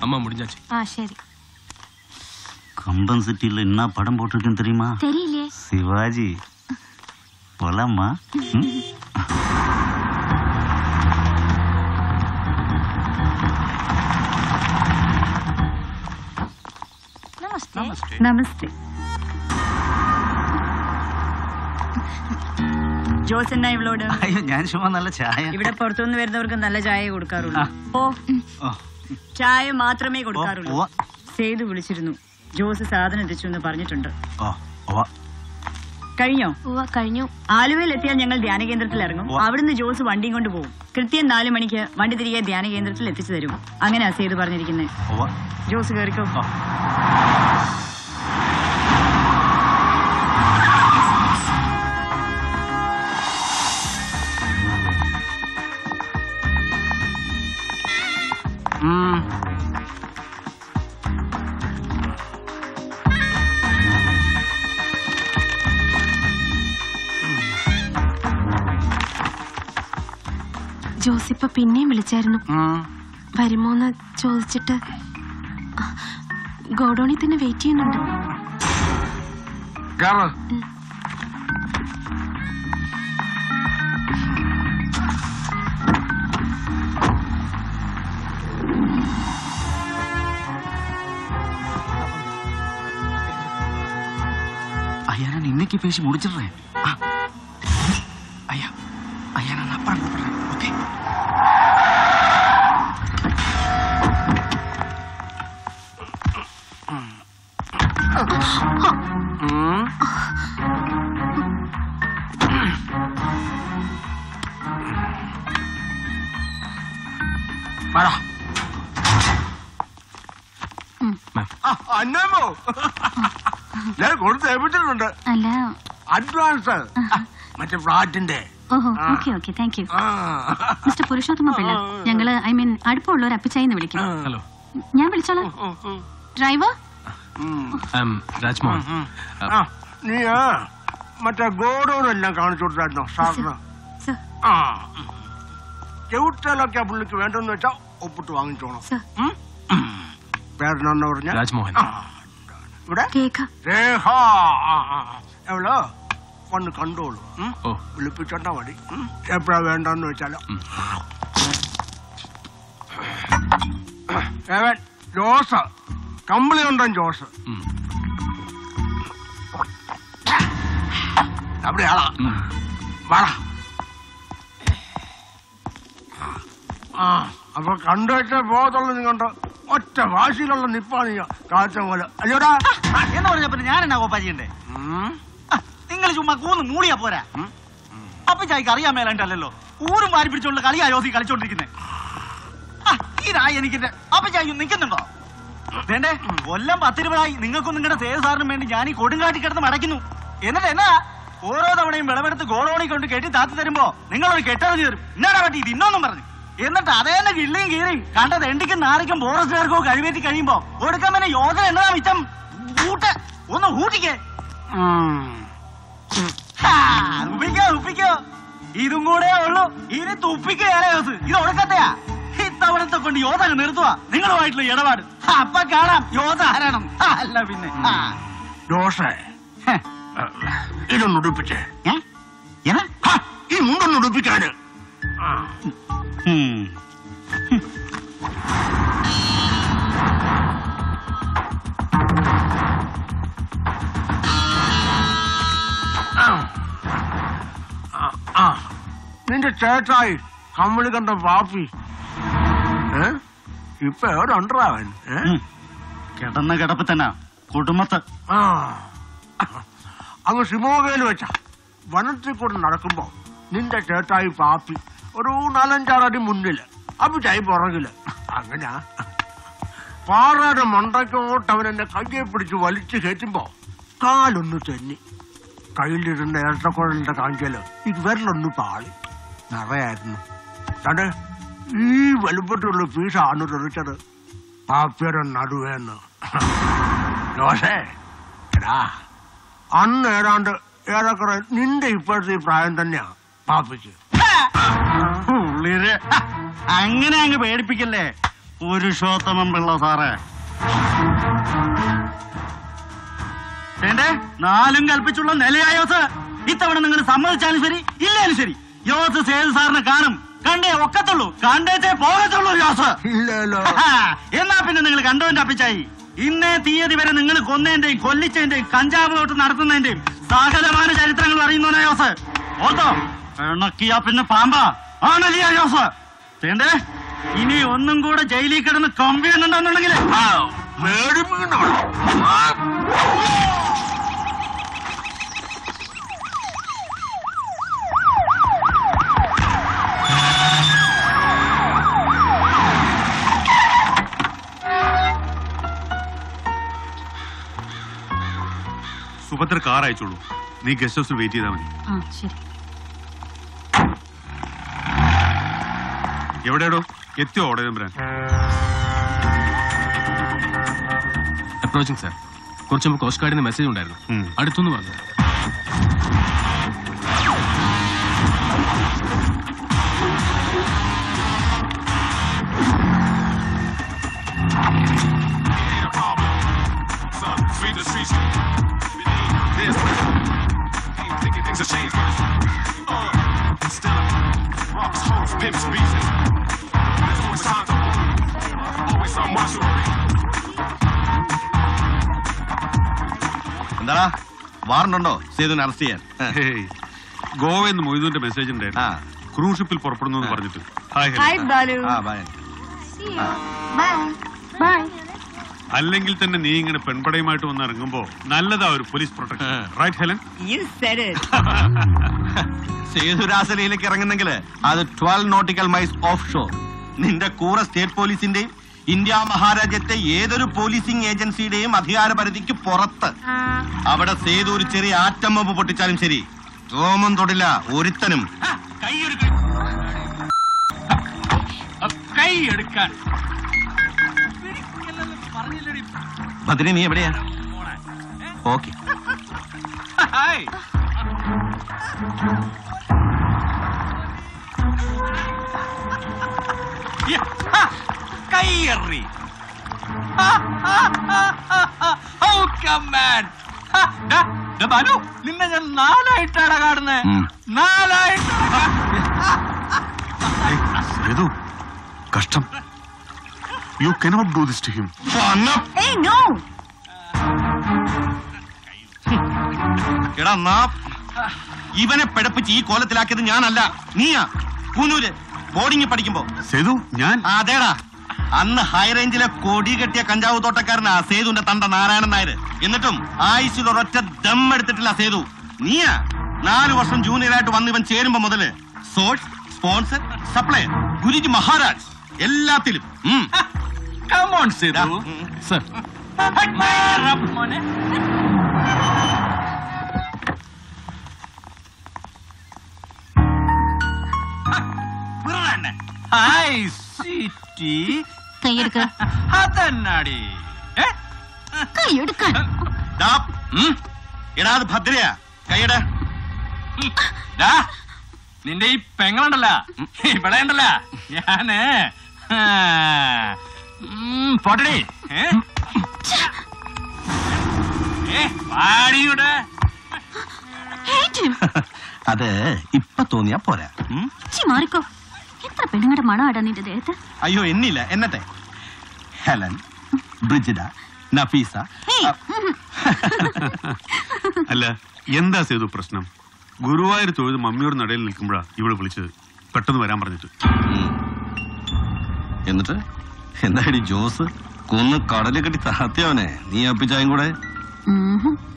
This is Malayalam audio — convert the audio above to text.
அம்மா முடிஞ்சாச்சு ஆ சரி கம்பன் சிட்டியில் என்ன படம் போட்டிருக்குன்னு தெரியுமா தெரியலையே சிவாஜி போலாமா ம்? நமஸ்தே നമസ്തേ ജോസ് എന്നാ ഇവളോട് അയ്യോ ഞാൻ ചുമ്മാ നല്ല ചായ ഇവിടെ പുറത്തുനിന്ന് വരുന്നവർക്ക് നല്ല ചായ കൊടുക്കാറുള്ളൂ ഓ ഓ, ചായ മാത്രമേ ഓ, കൊടുക്കാറുള്ളൂ ഓ, സേതു വിളിച്ചിരുന്നു ജോസ് സാധനം എത്തിച്ചു എന്ന് പറഞ്ഞിട്ടുണ്ട് ഓ, ഓ. കഴിഞ്ഞോ ഉവ്വ കഴിഞ്ഞു ആലുവയിൽ എത്തിയാൽ ഞങ്ങൾ ധ്യാന കേന്ദ്രത്തിൽ ഇറങ്ങും ഉവ്വ. അവിടുന്ന് ജോസ് വണ്ടിയും കൊണ്ട് പോകും കൃത്യം നാലു മണിക്ക് വണ്ടി തിരികെ ധ്യാന കേന്ദ്രത്തിൽ എത്തിച്ചു തരും അങ്ങനെയാ സേതു പറഞ്ഞിരിക്കുന്നത് ഓ. ജോസ് കയറിക്കോ ഓ. ജോസിപ്പ പിന്നെയും വിളിച്ചായിരുന്നു വരുമോന്ന് ചോദിച്ചിട്ട് ഗോഡൌണിൽ തന്നെ വെയിറ്റ് ചെയ്യുന്നുണ്ട് ஐயா நான் இன்னைக்கு பேசி முடிச்சிடுறேன் ஆ. ஐயா ஐயா நான் அப்புறம் கூப்பிடுறேன் ஓகே വാടാ. മാം ആ, അന്നമ്മോ ഞാൻ കൊടുത്ത് ഏൽപ്പിച്ചിട്ടുണ്ട് അല്ല അഡ്വാൻസ് ആ, മറ്റേ ഫ്ലാറ്റിന്റെ ഓഹോ ഓക്കെ ഓക്കെ താങ്ക് യു ആ. മിസ്റ്റർ പുരുഷോത്തമ പിള്ള ഞങ്ങള് ഐ മീൻ അടുപ്പമുള്ള ഒരു അപ്പിച്ചായിന്ന് വിളിക്കും ഹലോ ഞാൻ വിളിച്ചോളാം ഡ്രൈവർ ഉം. ഐ എം രാജ്മോഹൻ ആ, നീ ആ, മറ്റേ ഗോഡൌൺ എല്ലാം കാണിച്ചു കൊടുത്തായിരുന്നോ സാറിന് സർ ആ ചെവിട്ടലൊക്കെ പുള്ളിക്ക് വേണ്ടെന്ന് വെച്ചാ ഒപ്പിട്ട് വാങ്ങിച്ചോണം സർ ഉം? ഉം. പേരെന്നാ പറഞ്ഞ രാജ്മോഹൻ ഇവിടെ രേഖ രേഖ ആ, ആ, ആ. എവളോ വന്ന് കണ്ടോളൂ ഉം? ഓ വിളിപ്പിച്ചോണ്ടാ മതി ഉം? എപ്പോഴാ വേണ്ടെന്ന് വെച്ചാലോ ഉം. ഏവൻ ജോസ് കമ്പിളി ഉണ്ടൻ ജോസ് ഉം. അവിടെയാളാ ഉം. വാടാ ആ അപ്പൊ കണ്ടുവച്ച ബോധമുള്ള നിങ്ങണ്ട് ഒറ്റ വാശിയിലുള്ള നിപ്പാ നീ കാഴ്ച പോലെ അയ്യോടാ എന്ന് പറഞ്ഞപ്പോ ഞാൻ എന്നാ കോപ്പാ ചെയ്യണ്ടേ ഉം. നിങ്ങൾ ചുമ്മാ കൂന്ന് മൂളിയാ പോരാ അപ്പൊ ചായ്ക്ക് അറിയാൻ മേലാണ്ടല്ലോ ഊരും വാരി പിടിച്ചോണ്ട് കളിയാ ജോസി കളിച്ചോണ്ടിരിക്കുന്നേ ഇതായി എനിക്ക് അപ്പൊ ചായ നിൽക്കുന്നുണ്ടോ വേണ്ടേ കൊല്ലം പത്തിരുപതായി നിങ്ങൾക്കും നിങ്ങളുടെ സേവ് സാറിനും വേണ്ടി ഞാൻ ഈ കൊടുങ്കാട്ടി കിടന്ന് മടക്കുന്നു എന്നിട്ട് എന്നാ ഓരോ തവണയും വിളവെടുത്ത് ഗോളോണി കൊണ്ട് കെട്ടി താത്തി തരുമ്പോ നിങ്ങളൊരു കെട്ടറിഞ്ഞു തരും എന്നാടാ പറ്റി ഇതിന്നൊന്നും പറഞ്ഞു എന്നിട്ട് അതേ തന്നെ കിള്ളിയും കീറിയും കണ്ടത് എണ്ടിക്കും നാറിക്കും ഫോറസ്റ്റുകാർക്കോ കഴിവേറ്റി കഴിയുമ്പോ കൊടുക്കാൻ പിന്നെ യോജന എന്നതാ മിച്ചം ഊട്ട് ഒന്ന് ഊട്ടിക്കേ ഉം. ഹാ, തുപ്പിക്കോ തുപ്പിക്കോ ഇതും കൂടെ ഉള്ളൂ ഇനി തുപ്പിക്കോ ഇളയോസ് ഇത് ഒടുക്കത്തെയാ ഇത്തവണത്തെ കൊണ്ട് യോധ അങ്ങ് നിർത്തുക നിങ്ങളുമായിട്ടുള്ള ഇടപാട് ഹാ, അപ്പൊ കാണാം യോധ ആരാണം ഹാ, അല്ല പിന്നെ ആ. ജോസേ ഹെ, ഇതൊന്ന് ഉടുപ്പിച്ചേ ഏ? ഏനാ? ഹാ, ഈ മുണ്ടൊന്ന് ഉടുപ്പിക്കാന് ആ. ഉം. ആ. ആ, ആ. നിന്റെ ചേട്ടായി കമ്മിളി കണ്ട പാപ്പി ഏ ഇപ്പൊ എവിടെണ്ടാ അവൻ ഏ? ഉം. കിടന്ന കിടപ്പ് തന്നെ കുടുംബത്ത് ആ അങ്ങ് സിമോഗയിൽ വെച്ച വനത്തിൽ കൂടെ നടക്കുമ്പോ നിന്റെ ചേട്ടായി പാപ്പി ഒരു നാലഞ്ചാറടി മുന്നില് അപ്പിച്ചായി പുറകില് അങ്ങനാ പാറയുടെ മണ്ടയ്ക്കോട്ട് അവൻ എന്നെ കയ്യെ പിടിച്ച് വലിച്ചു കയറ്റുമ്പോ കാലൊന്ന് തെന്നി കയ്യിലിരുന്ന ഇരട്ടക്കുഴലിന്റെ കാഞ്ചല് ഇത് വിരലൊന്ന് പാളി നിറയായിരുന്നു തടെ ഈ വലുപ്പത്തിലുള്ള പീസാണ് തെറിച്ചത് പാപ്പിയുടെ നടുവേന്ന് ജോസേ എടാ അന്ന് ഏതാണ്ട് ഏറെക്കുറെ നിന്റെ ഇപ്പോഴത്തെ ഈ പ്രായം തന്നെയാ പാപ്പിക്ക് ഉള്ളിര്. അങ്ങനെ അങ്ങ് പേടിപ്പിക്കല്ലേ പുരുഷോത്തമൻ പിള്ള സാറേ വേണ്ടേ നാലും കൽപ്പിച്ചുള്ള നിലയായ യോസ് ഇത്തവണ നിങ്ങൾ സമ്മതിച്ചാലും ശരി ഇല്ലാലും ശരി യോസ് സേതു സാറിനെ കാണും കണ്ടേ ഒക്കത്തുള്ളൂ കണ്ടേച്ചേ പോകത്തുള്ളൂ യോസ് ഇല്ലല്ലോ ഹാ, എന്നാ പിന്നെ നിങ്ങൾ കണ്ടോന്റെ അപ്പിച്ചായി ഇന്നേ തീയതി വരെ നിങ്ങൾ കൊന്നതിന്റെയും കൊല്ലിച്ചതിന്റെയും കഞ്ചാവ് തൊട്ട് നടത്തുന്നതിന്റെയും സകലമായ ചരിത്രങ്ങൾ അറിയുന്നവനാ യോസ് ഓർത്തോ പിണക്കിയാ പിന്നെ പാമ്പാ ആണല്ലേ യോസ് വേണ്ടേ ഇനി ഒന്നും കൂടെ ജയിലിൽ കിടന്ന് കമ്പി എണ്ണുണ്ടെന്നുണ്ടെങ്കിൽ സുഭദ്ര കാർ അയച്ചോളൂ നീ ഗസ്റ്റ് ഹൗസിൽ വെയിറ്റ് ചെയ്താൽ മതി ആ ശരി എവിടെയാടോ എത്തിയോ ഓടെ നമ്പരാൻ അപ്രോച്ചിങ് സാർ കുറച്ച് മുമ്പ് കോസ്റ്റ് ഗാർഡിന് മെസ്സേജ് ഉണ്ടായിരുന്നു ഉം. അടുത്തുനിന്ന് പറഞ്ഞു എന്താടാ വാറണ്ടുണ്ടോ സേതുവിനെ അറസ്റ്റ് ചെയ്യാൻ ഹേയ് ഗോവയിൽ നിന്ന് മൊയ്തുവിന്റെ മെസ്സേജ് ഉണ്ടായിരുന്നു ആ. ക്രൂസ് ഷിപ്പിൽ പുറപ്പെടുന്നു എന്ന് പറഞ്ഞിട്ട് ഹായ് ഹലോ. ഹായ് ബാലു ആ ബൈ ബൈ അല്ലെങ്കിൽ തന്നെ നീ ഇങ്ങനെ പെൺപടയുമായിട്ട് വന്ന് ഇറങ്ങുമ്പോ നല്ലതാ ഒരു പോലീസ് പ്രൊട്ടക്ഷൻ ആ. Right Helen you said it സേതുരാസലയിലേക്ക് ഇറങ്ങുന്നെങ്കിൽ അത് twelve nautical miles offshore നിന്റെ കൂറ സ്റ്റേറ്റ് പോലീസിന്റെയും ഇന്ത്യ മഹാരാജ്യത്തെ ഏതൊരു പോലീസിംഗ് ഏജൻസിയുടെയും അധികാര പരിധിക്ക് പുറത്ത് അവിടെ സേതു ഒരു ചെറിയ ആറ്റം ബോംബ് പൊട്ടിച്ചാലും ശരി റോമം തൊടില്ല ഒരുത്തനും കൈ എടുക്കാൻ ഭദ്രി നീ എവിടെയാ ഓക്കെ കൈയറി ബാലു നിന്നെ ഞാൻ നാലായിട്ടാണ് കാണുന്നത് ഉം. നാലായിട്ട് സേതു കഷ്ടം you cannot do this to him ഏയ് നോ എടാ നാ ഇവനെ പിഴപ്പിച്ച് ഈ കോലത്തിലാക്കിയത് ഞാനല്ല നീയാ കൂനൂര് ബോർഡിംഗ് പഠിക്കുമ്പോ സേതു ഞാൻ ആ, അതേടാ അന്ന് ഹൈ റേഞ്ചിലെ കൊടി കെട്ടിയ കഞ്ചാവ് തോട്ടക്കാരനാ സേതുവിന്റെ തണ്ട നാരായണൻ നായർ എന്നിട്ടും ആയുസിൽ ഒരൊറ്റ ദം എടുത്തിട്ടില്ല സേതു നീയാ നാല് വർഷം ജൂനിയറായിട്ട് വന്ന് ഇവൻ ചേരുമ്പോ മുതല് source sponsor supply Guruji Maharaj എല്ലാത്തിലും ഉം. കമോൺ ദാ, സേതു ഉം. സർ മോനെ ഹായ് സിറ്റി കൈയെടുക്ക അതന്നാടി ഏ കൈയെടുക്കാൻ ദാ, ഉം. എടാ അത് ഭദ്രയാ കൈയുടെ ഡാ, നിന്റെ ഈ പെങ്ങളുണ്ടല്ല ഇവിടെ ഉണ്ടല്ല ഞാന് ആ, ഉം, പോട്ടെടി ഏ? ഏ, വാടിയുടെ Hate him. അത് ഇപ്പൊ തോന്നിയാ പോരാ ഉം. ചി മാറിക്കോ എത്ര പെണ്ണുങ്ങളുടെ മണമാടാ നിന്റെ ദേഹത്ത് അയ്യോ എന്നില്ല എന്നത്തെ ഹെലൻ ബ്രിജിഡ നഫീസ ഹേയ്, ഉം. അല്ല എന്താ സേതു പ്രശ്നം ഗുരുവായൂർ തൊഴുത് മമ്മിയോട് നടയിൽ നിൽക്കുമ്പോഴാ ഇവിടെ വിളിച്ചത് പെട്ടെന്ന് വരാൻ പറഞ്ഞിട്ട് ഉം. എന്നിട്ട് എന്താടി ജോസ് കൊന്ന് കടല് കെട്ടി താത്തിയവനെ നീ അപ്പിച്ചായും കൂടെ ഉം.